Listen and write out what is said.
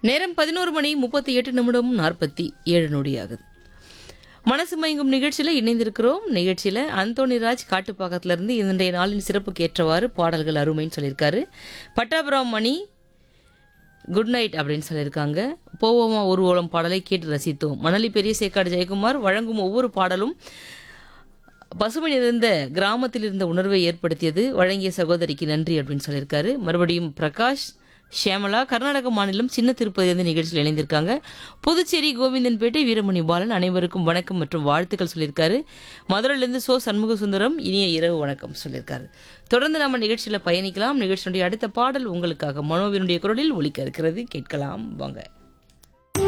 நேரம் பதினோரு மணி முப்பத்தி எட்டு நிமிடம் நாற்பத்தி ஏழு நொடியாகுது மனசு மயங்கும் நிகழ்ச்சியில் இணைந்திருக்கிறோம் நிகழ்ச்சியில் அந்தோணிராஜ் காட்டுப்பாக்கத்துல இருந்து இன்றைய நாளின் சிறப்புக்கு ஏற்றவாறு பாடல்கள் அருமைன்னு சொல்லியிருக்காரு பட்டாபுரம் மணி குட் நைட் அப்படின்னு சொல்லியிருக்காங்க போவோமா ஊர்வலம் பாடலை கேட்டு ரசித்தோம் மணலி பெரிய சேக்காடு ஜெயக்குமார் வழங்கும் ஒவ்வொரு பாடலும் பசுமை நிறைந்த கிராமத்தில் இருந்த உணர்வை ஏற்படுத்தியது வழங்கிய சகோதரிக்கு நன்றி அப்படின்னு சொல்லியிருக்காரு மறுபடியும் பிரகாஷ் ஷியாமலா கர்நாடக மாநிலம் சின்ன திருப்பதியிலிருந்து நிகழ்ச்சியில் இணைந்திருக்காங்க புதுச்சேரி கோவிந்தன்பேட்டை வீரமணி பாலன் அனைவருக்கும் வணக்கம் மற்றும் வாழ்த்துக்கள் சொல்லியிருக்காரு மதுரையிலிருந்து சோ சண்முக சுந்தரம் இனிய இரவு வணக்கம் சொல்லியிருக்காரு தொடர்ந்து நம்ம நிகழ்ச்சியில் பயணிக்கலாம் நிகழ்ச்சியினுடைய அடுத்த பாடல் உங்களுக்காக மனோவினுடைய குரலில் ஒலிக்க இருக்கிறது கேட்கலாம் வாங்க